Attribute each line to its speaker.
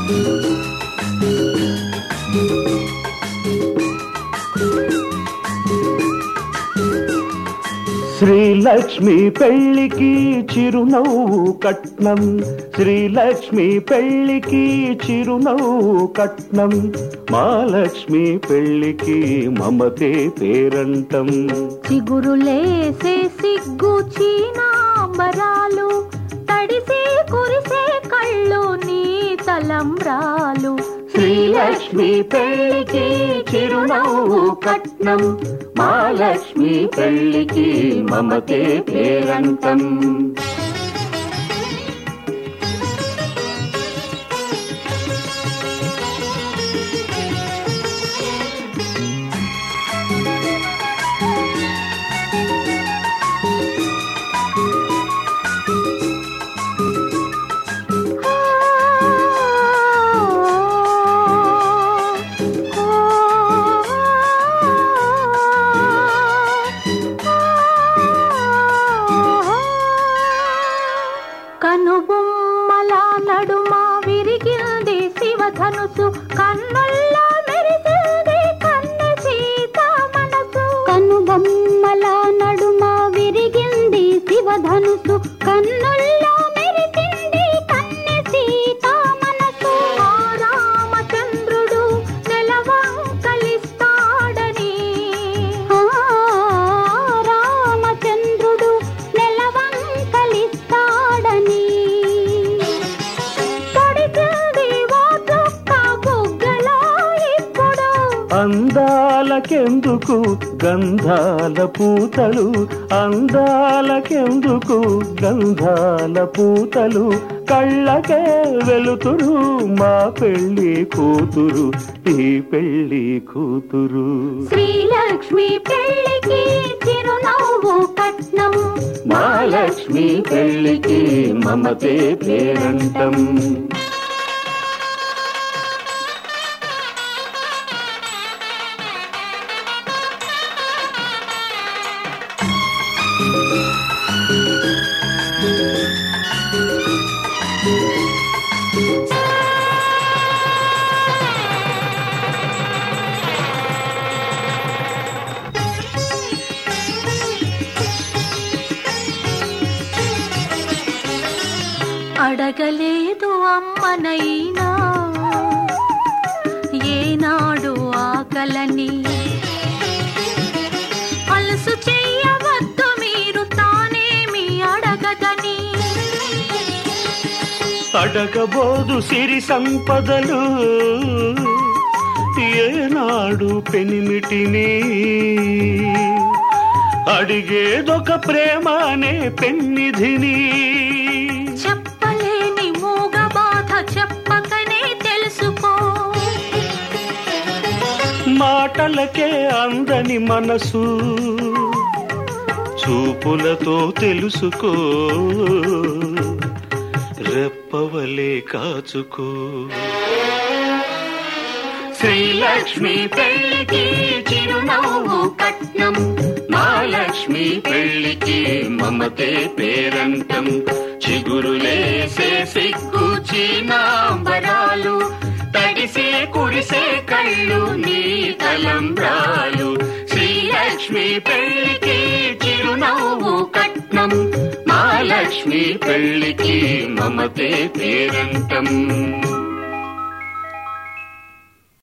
Speaker 1: శ్రీలక్ష్మి పెళ్లికి చిరునవ్వు కట్నం శ్రీలక్ష్మి పెళ్లికి చిరునవ్వు కట్నం మాలక్ష్మి పెళ్లికి మమతే పేరంటం
Speaker 2: చిగురులేసే సిగ్గు చీనాంబరాలు తడిసే కురిసే కళ్ళు నీ తలంబ్రాలు
Speaker 1: శ్రీలక్ష్మి పెళ్లికి చిరునవ్వు కట్నం మాలక్ష్మి పెళ్లికి మమతే పేరంటం
Speaker 2: కనుబొమ్మల నడుమ విరిగింది శివధనుసు కన్నుల్లో మెరిసింది కన్నె సీత మనసు కనుబొమ్మల నడుమ విరిగింది శివధనుసు కన్నుల్లో మెరిసింది కన్నె సీత మనసు ఆ రామచంద్రుడు నెలవంకలిస్తాడని ఆ రామచంద్రుడు నెలవంకలిస్తాడని పడిచింది ఓ చుక్క బుగ్గలో ఇప్పుడు
Speaker 1: అందాలకెందుకు గంధాల పూతలు అందాలకెందుకు గంధాల పూతలు కళ్ళకే వెలుతురు మా పెళ్లి కూతురు ఈ పెళ్లి కూతురు
Speaker 2: శ్రీలక్ష్మి పెళ్లికి చిరునవ్వు కట్నం
Speaker 1: మాలక్ష్మి పెళ్లికి మమతే పేరంటం
Speaker 2: అడగలేదు అమ్మనైనా ఏనాడు ఆకలని అలసు చెయ్యవద్దు మీరు తానేమి అడగదని
Speaker 1: అడగబోదు సిరి సంపదలు ఏనాడు పెనిమిటిని అడిగేదొక ప్రేమ అనే పెన్నిధిని
Speaker 2: చెప్పలేని మూగ బాధ చెప్పకనే తెలుసుకో
Speaker 1: మాటలకే అందని మనసు చూపులతో తెలుసుకో రెప్పవలే కాచుకో శ్రీలక్ష్మి పెళ్లికి చిరునవ్వు కట్నం మహాలక్ష్మి పెళ్లికి మమతే పేరంటం చిగురులేసే సిగ్గు చీనాంబరాలు తడిసే కురిసే కళ్ళు నీ తలంబ్రాలు శ్రీలక్ష్మి పెళ్లికి చిరునవ్వు కట్నం మహాలక్ష్మి పెళ్లికి మమతే పేరంటం